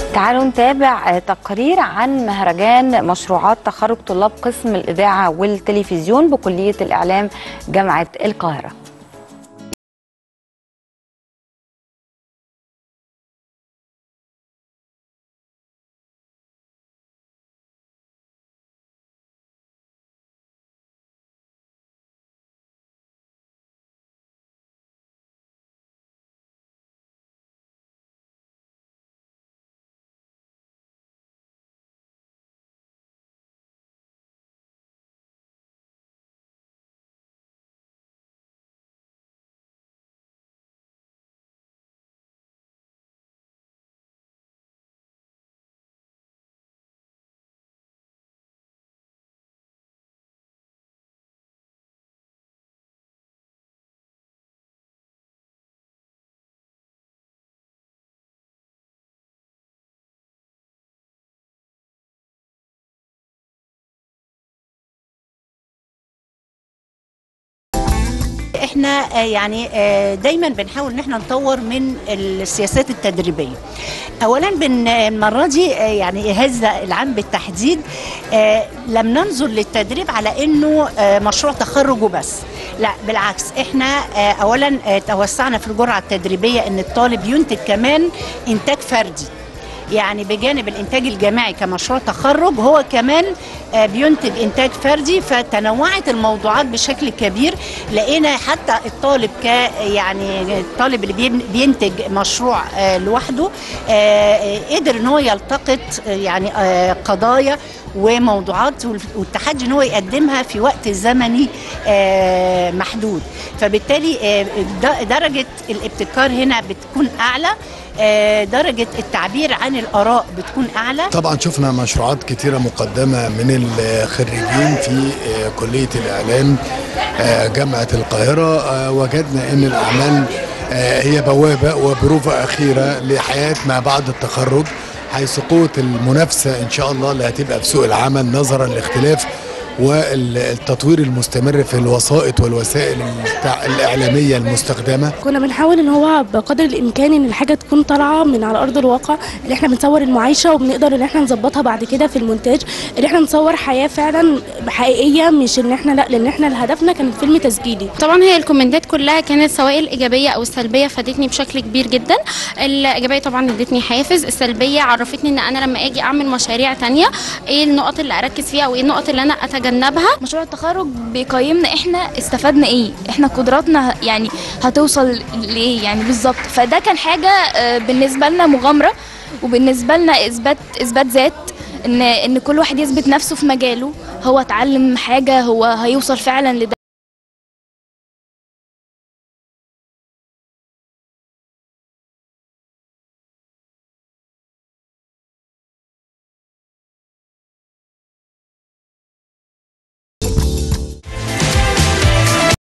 تعالوا نتابع تقرير عن مهرجان مشروعات تخرج طلاب قسم الإذاعة والتلفزيون بكلية الإعلام جامعة القاهرة احنا آه، يعني آه، دايما بنحاول ان احنا نطور من السياسات التدريبيه اولا بن المره دي آه، يعني هذا العام بالتحديد آه، لم ننظر للتدريب على انه آه، مشروع تخرج وبس لا بالعكس احنا آه، اولا آه، توسعنا في الجرعه التدريبيه ان الطالب ينتج كمان انتاج فردي يعني بجانب الانتاج الجماعي كمشروع تخرج هو كمان آه، بينتج انتاج فردي فتنوعت الموضوعات بشكل كبير لقينا حتى الطالب ك يعني الطالب اللي بين- بينتج مشروع آه، لوحده آه، آه، قدر ان هو يلتقط آه، يعني آه، قضايا وموضوعات والف- والتحدي ان هو يقدمها في وقت زمني آه، محدود فبالتالي آه، د- درجه الابتكار هنا بتكون اعلى آه، درجه التعبير عن الاراء بتكون اعلى طبعا شفنا مشروعات كتيرة مقدمة من الخريجين في آه، كلية الإعلام آه، جامعة القاهرة آه، وجدنا أن الأعمال آه، هي بوابة وبروفة أخيرة لحياة ما بعد التخرج حيث قوة المنافسة إن شاء الله اللي هتبقى في سوق العمل نظرا لاختلاف والتطوير المستمر في الوسائط والوسائل التع- الإعلامية المستخدمة كنا بنحاول ان هو بقدر الامكان ان الحاجه تكون طالعه من على ارض الواقع اللي احنا بنصور المعايشه وبنقدر ان احنا نظبطها بعد كده في المونتاج اللي احنا نصور حياه فعلا حقيقيه مش ان احنا لا لان احنا هدفنا كان فيلم تسجيلي طبعا هي الكومنتات كلها كانت سواء الايجابيه او السلبيه فادتني بشكل كبير جدا الايجابيه طبعا ادتني حافز السلبيه عرفتني ان انا لما اجي اعمل مشاريع تانية ايه النقط اللي اركز فيها وايه النقط اللي انا اتجنبها مشروع التخرج بيقيمنا احنا استفدنا ايه احنا قدراتنا يعني هتوصل لايه يعني بالظبط فده كان حاجه آه، بالنسبه لنا مغامره وبالنسبه لنا اثبات اثبات ذات ان ان كل واحد يثبت نفسه في مجاله هو اتعلم حاجه هو هيوصل فعلا لده